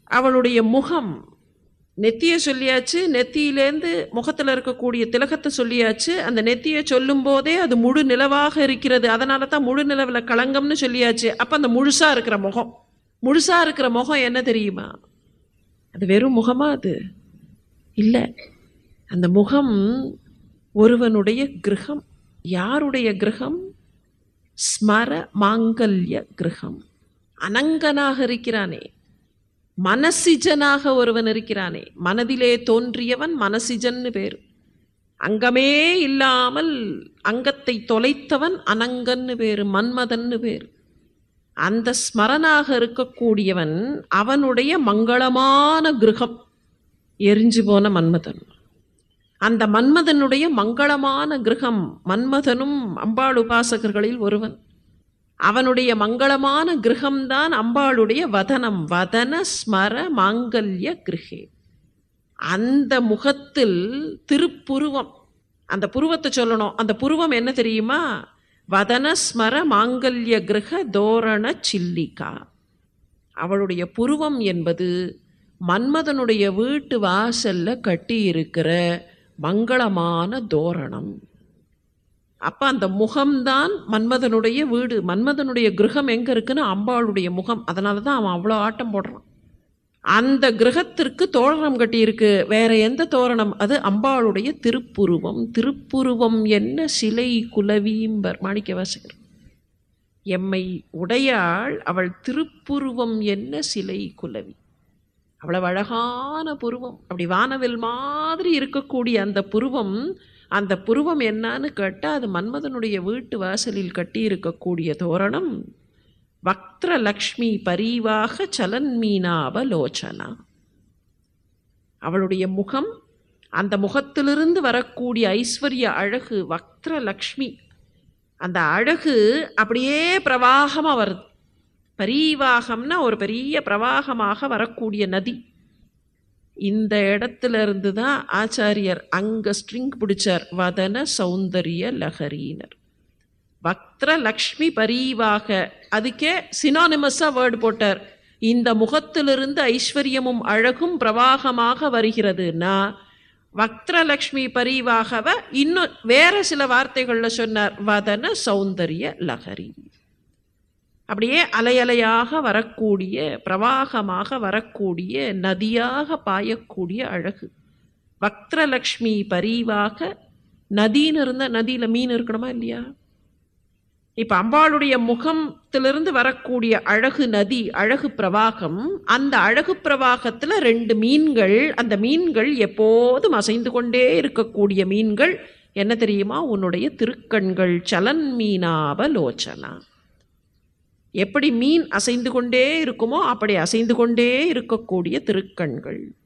அவளுடைய முகம் நெத்தியை சொல்லியாச்சு நெத்தியிலேருந்து முகத்தில் இருக்கக்கூடிய திலகத்தை சொல்லியாச்சு அந்த நெத்தியை சொல்லும் போதே அது முழு நிலவாக இருக்கிறது அதனால தான் முழு நிலவில் களங்கம்னு சொல்லியாச்சு அப்போ அந்த முழுசாக இருக்கிற முகம் முழுசாக இருக்கிற முகம் என்ன தெரியுமா அது வெறும் முகமா அது இல்லை அந்த முகம் ஒருவனுடைய கிரகம் யாருடைய கிரகம் ஸ்மர மாங்கல்ய கிரகம் அனங்கனாக இருக்கிறானே மனசிஜனாக ஒருவன் இருக்கிறானே மனதிலே தோன்றியவன் மனசிஜன்னு பேர் அங்கமே இல்லாமல் அங்கத்தை தொலைத்தவன் அனங்கன்னு பேர் மன்மதன்னு பேர் அந்த ஸ்மரனாக இருக்கக்கூடியவன் அவனுடைய மங்களமான கிரகம் எரிஞ்சு போன மன்மதன் அந்த மன்மதனுடைய மங்களமான கிரகம் மன்மதனும் அம்பாள் உபாசகர்களில் ஒருவன் அவனுடைய மங்களமான கிரகம்தான் அம்பாளுடைய வதனம் வதன ஸ்மர மாங்கல்ய கிருஹே அந்த முகத்தில் திருப்புருவம் அந்த புருவத்தை சொல்லணும் அந்த புருவம் என்ன தெரியுமா வதன ஸ்மர மாங்கல்ய கிரக தோரண சில்லிகா அவளுடைய புருவம் என்பது மன்மதனுடைய வீட்டு வாசல்ல கட்டி இருக்கிற மங்களமான தோரணம் அப்போ அந்த முகம்தான் மன்மதனுடைய வீடு மன்மதனுடைய கிரகம் எங்கே இருக்குன்னு அம்பாளுடைய முகம் அதனால தான் அவன் அவ்வளோ ஆட்டம் போடுறான் அந்த கிரகத்திற்கு தோரணம் கட்டியிருக்கு வேற எந்த தோரணம் அது அம்பாளுடைய திருப்புருவம் திருப்புருவம் என்ன சிலை குலவீம்பர் மாணிக்க வாசகர் எம்மை உடையாள் அவள் திருப்புருவம் என்ன சிலை குலவி அவ்வளவு அழகான புருவம் அப்படி வானவில் மாதிரி இருக்கக்கூடிய அந்த புருவம் அந்த புருவம் என்னன்னு கேட்டால் அது மன்மதனுடைய வீட்டு வாசலில் கட்டி இருக்கக்கூடிய தோரணம் வக்திரலக்ஷ்மி பரிவாக சலன்மீனாவலோச்சனா அவளுடைய முகம் அந்த முகத்திலிருந்து வரக்கூடிய ஐஸ்வர்ய அழகு வக்திரலக்ஷ்மி அந்த அழகு அப்படியே பிரவாகமாக வருது பரீவாகம்னா ஒரு பெரிய பிரவாகமாக வரக்கூடிய நதி இந்த இடத்துல இருந்து தான் ஆச்சாரியர் அங்க ஸ்ட்ரிங் பிடிச்சார் வதன சௌந்தரிய லஹரினர் வக்திர லக்ஷ்மி பரீவாக அதுக்கே சினானிமஸாக வேர்டு போட்டார் இந்த முகத்திலிருந்து ஐஸ்வர்யமும் அழகும் பிரவாகமாக வருகிறதுனா வக்திரலக்ஷ்மி பரிவாகவ இன்னும் வேற சில வார்த்தைகளில் சொன்னார் வதன சௌந்தரிய லஹரி அப்படியே அலையலையாக வரக்கூடிய பிரவாகமாக வரக்கூடிய நதியாக பாயக்கூடிய அழகு வக்திரலக்ஷ்மி பரிவாக நதின்னு இருந்தால் நதியில் மீன் இருக்கணுமா இல்லையா இப்போ அம்பாளுடைய முகத்திலிருந்து வரக்கூடிய அழகு நதி அழகு பிரவாகம் அந்த அழகு பிரவாகத்தில் ரெண்டு மீன்கள் அந்த மீன்கள் எப்போதும் அசைந்து கொண்டே இருக்கக்கூடிய மீன்கள் என்ன தெரியுமா உன்னுடைய திருக்கண்கள் சலன் மீனாவலோச்சனா எப்படி மீன் அசைந்து கொண்டே இருக்குமோ அப்படி அசைந்து கொண்டே இருக்கக்கூடிய திருக்கண்கள்